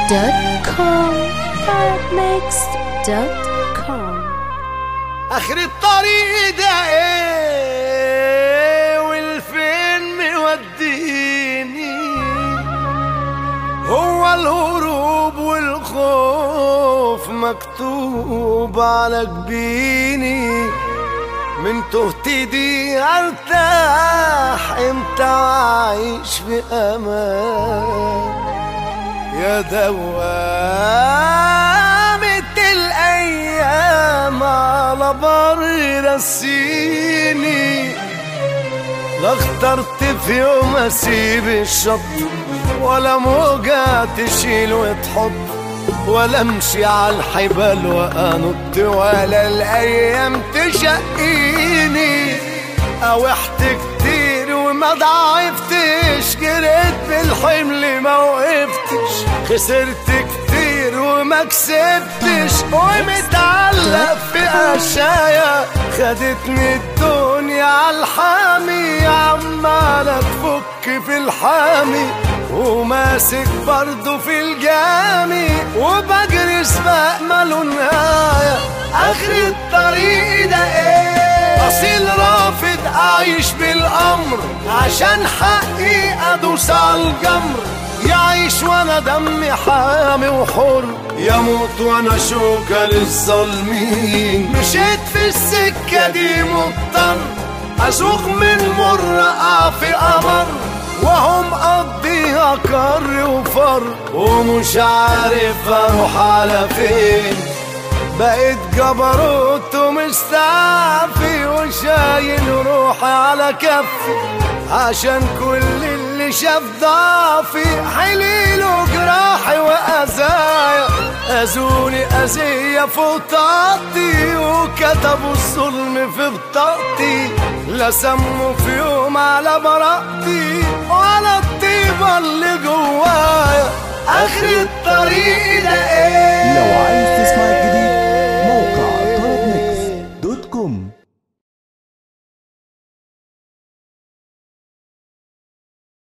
farabmix.com farabmix.com اخر الطريق ده ايه والفين موديني هو الهروب والخوف مكتوب على جبيني من تهتي دي ارتاح امتى عايش في امان يا دوامة الأيام على بر رسيني لا اخترت في يوم أسيب الشط ولا موجة تشيل وتحط ولا امشي على الحبال وانط ولا الايام تشقيني اوحت كتير وما ضعفتش جريت بالحمل ما وقفتش خسرت كتير وما كسبتش ومتعلق في قشايا خدتني الدنيا عالحامي عمالة تفك في الحامي وماسك برضه في الجامي وبجري سباق ماله نهاية آخر الطريق ده ايه أصيل رافض أعيش بالأمر عشان حقي أدوس على الجمر يعيش وانا دمي حامي وحر يموت وانا شوكة للظالمين مشيت في السكة دي مضطر أسوق من مر أقع في قمر وهم قضيها كر وفر ومش عارف اروح على فين بقيت جبروت ومستعفي وشايل روحي على كفي عشان كل اللي شاف ضعفي حليله جراحي وأذايا أذوني أذية فوق طاقتي وكتبوا الظلم في بطاقتي لا سموا في يوم على براءتي ولا الطيبة اللي جوايا آخر الطريق ده إيه لو عايز